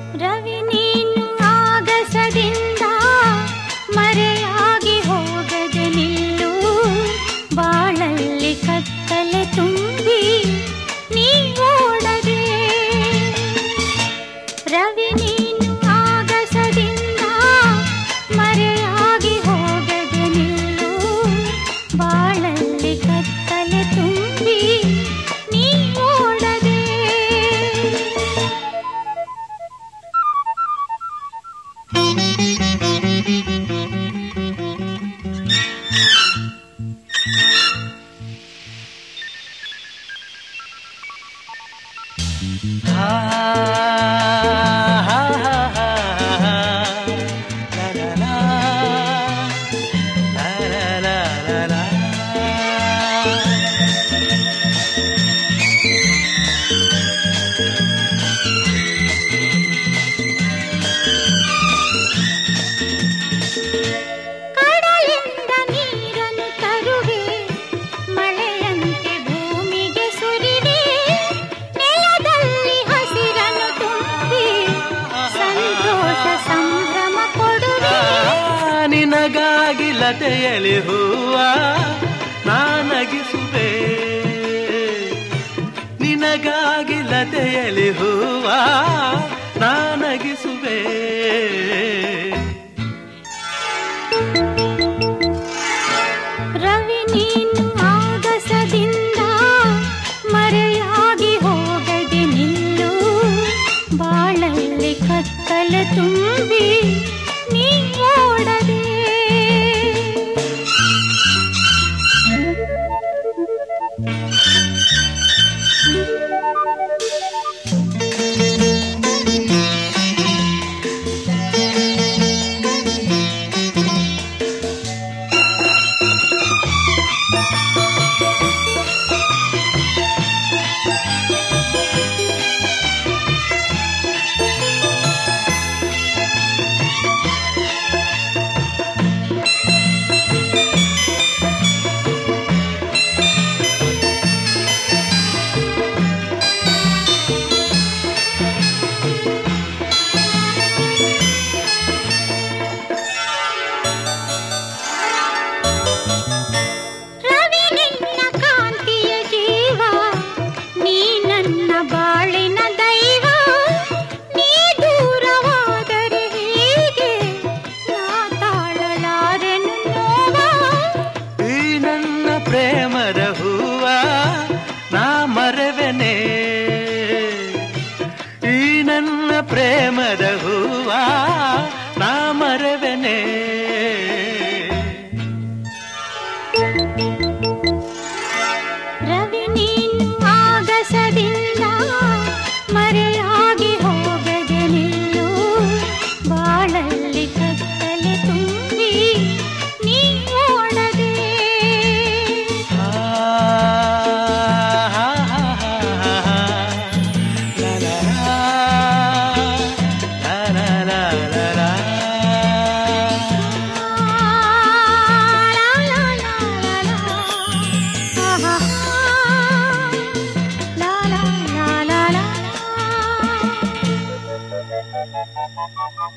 ರವಿ ನೀನು ಆಗಸದಿಂದ ಮರೆಯಾಗಿ ಹೋಗದೆ ನಿಲ್ಲು ಬಾಳಲ್ಲಿ ಕತ್ತಲೆ ತುಂಬಿ ನೀ ಓಡದೆ ರವಿ ನೀನು ಆಗಸದಿಂದ ಮರೆಯಾಗಿ ಹೋಗದೆ ನಿಲ್ಲು ಬಾಳಲ್ಲಿ ಕತ್ತಲೆ ತುಂಬಿ ನೀ ಓಡದೆ ಹಾ, ಹಾ, ಹಾ, ಹಾ, ಹಾ. ಲಾ, ಲಾ, ಲಾ. ಲಾ, ಲಾ, ಲಾ, ಲಾ, ಲಾ. ಕಡಲಿಂದ ನೀರನ್ನು ತರುವೆ ಮಳೆಯಂತೆ ಭೂಮಿಗೆ ಸುರಿವೆ ನೆಲದಲ್ಲಿ ಹಸಿರನ್ನು ತುಂಬಿ ಸಂತೋಷ ಸಂಭ್ರಮ ಕೊಡುವೆ ಆ, ನಿನಗಾಗಿ ಲತೆಯಲಿ ಹೂವ ನಾನಗಿಸುವೆ ನಿನಗಾಗಿ ಲತೆಯಲಿ ಹೂವ ನಾನಗಿಸುವೆ ರವಿ ನೀನು ಆಗಸದಿಂದ ಮರೆಯಾಗಿ ಹೋಗದೆ ನಿಲ್ಲು ಬಾಳಲ್ಲಿ ಕತ್ತಲೆ ತುಂಬಿ ನೀ ಓಡದೆ ರವಿ ನಿನ್ನ ಕಾಂತಿಯ ಜೀವ ನೀ ನನ್ನ ಬಾಳಿನ ದೈವ ನೀ ದೂರವಾದರೆ ಹೇಗೆ ನಾ ತಾಳಲಾರೆನು ನೋವ ಈ ನನ್ನ ಪ್ರೇಮದ ಹೂವ ನಾ ಮರವೆನೆ ಈ ನನ್ನ ಪ್ರೇಮದ ಹೂವ ನಾ ಮರವೆನೆ ರವಿ ನೀನು ಆಗಸದಿಂದ ಮರೆಯಾಗಿ ಹೋಗದೆ ನಿಲ್ಲು ಬಾಳಲ್ಲಿ ಕತ್ತಲೆ ತುಂಬಿ ನೀ ಓಡದೆ ಆ, ಹಾ, ಹಾ, ಹಾ, ಹಾ, ಹಾ. ಲಾ, ಲಾ, ಲಾ, ಲಾ, ಲಾ, ಲಾ, ಲಾ. la la la la la